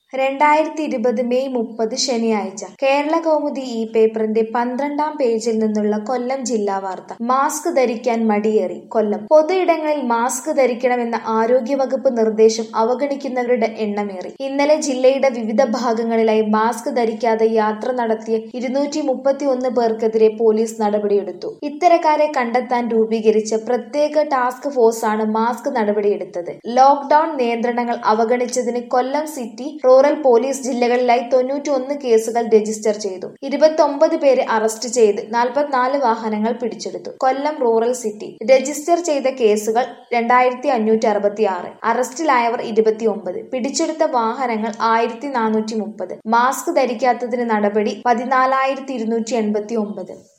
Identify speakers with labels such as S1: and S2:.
S1: രണ്ടായിരത്തി ഇരുപത് മെയ് മുപ്പത് ശനിയാഴ്ച കേരള കൗമുദി ഈ പേപ്പറിന്റെ പന്ത്രണ്ടാം പേജിൽ നിന്നുള്ള കൊല്ലം ജില്ലാ വാർത്ത മാസ്ക് ധരിക്കാൻ മടിയേറി കൊല്ലം പൊതുയിടങ്ങളിൽ മാസ്ക് ധരിക്കണമെന്ന ആരോഗ്യവകുപ്പ് നിർദ്ദേശം അവഗണിക്കുന്നവരുടെ എണ്ണമേറി ഇന്നലെ ജില്ലയുടെ വിവിധ ഭാഗങ്ങളിലായി മാസ്ക് ധരിക്കാതെ യാത്ര നടത്തിയ ഇരുന്നൂറ്റി മുപ്പത്തി ഒന്ന് പേർക്കെതിരെ പോലീസ് നടപടിയെടുത്തു ഇത്തരക്കാരെ കണ്ടെത്താൻ രൂപീകരിച്ച പ്രത്യേക ടാസ്ക് ഫോഴ്സാണ് മാസ്ക് നടപടിയെടുത്തത് ലോക്ഡൌൺ നിയന്ത്രണങ്ങൾ അവഗണിച്ചതിന് കൊല്ലം സിറ്റി റൂറൽ പോലീസ് ജില്ലകളിലായി തൊണ്ണൂറ്റി ഒന്ന് കേസുകൾ രജിസ്റ്റർ ചെയ്തു ഇരുപത്തൊമ്പത് പേരെ അറസ്റ്റ് ചെയ്ത് നാൽപ്പത്തിനാല് വാഹനങ്ങൾ പിടിച്ചെടുത്തു കൊല്ലം റൂറൽ സിറ്റി രജിസ്റ്റർ ചെയ്ത കേസുകൾ രണ്ടായിരത്തി അഞ്ഞൂറ്റി അറുപത്തി ആറ് അറസ്റ്റിലായവർ ഇരുപത്തിയൊമ്പത് പിടിച്ചെടുത്ത വാഹനങ്ങൾ ആയിരത്തി നാനൂറ്റി മുപ്പത് മാസ്ക് ധരിക്കാത്തതിന് നടപടി പതിനാലായിരത്തി ഇരുന്നൂറ്റി എൺപത്തി ഒമ്പത്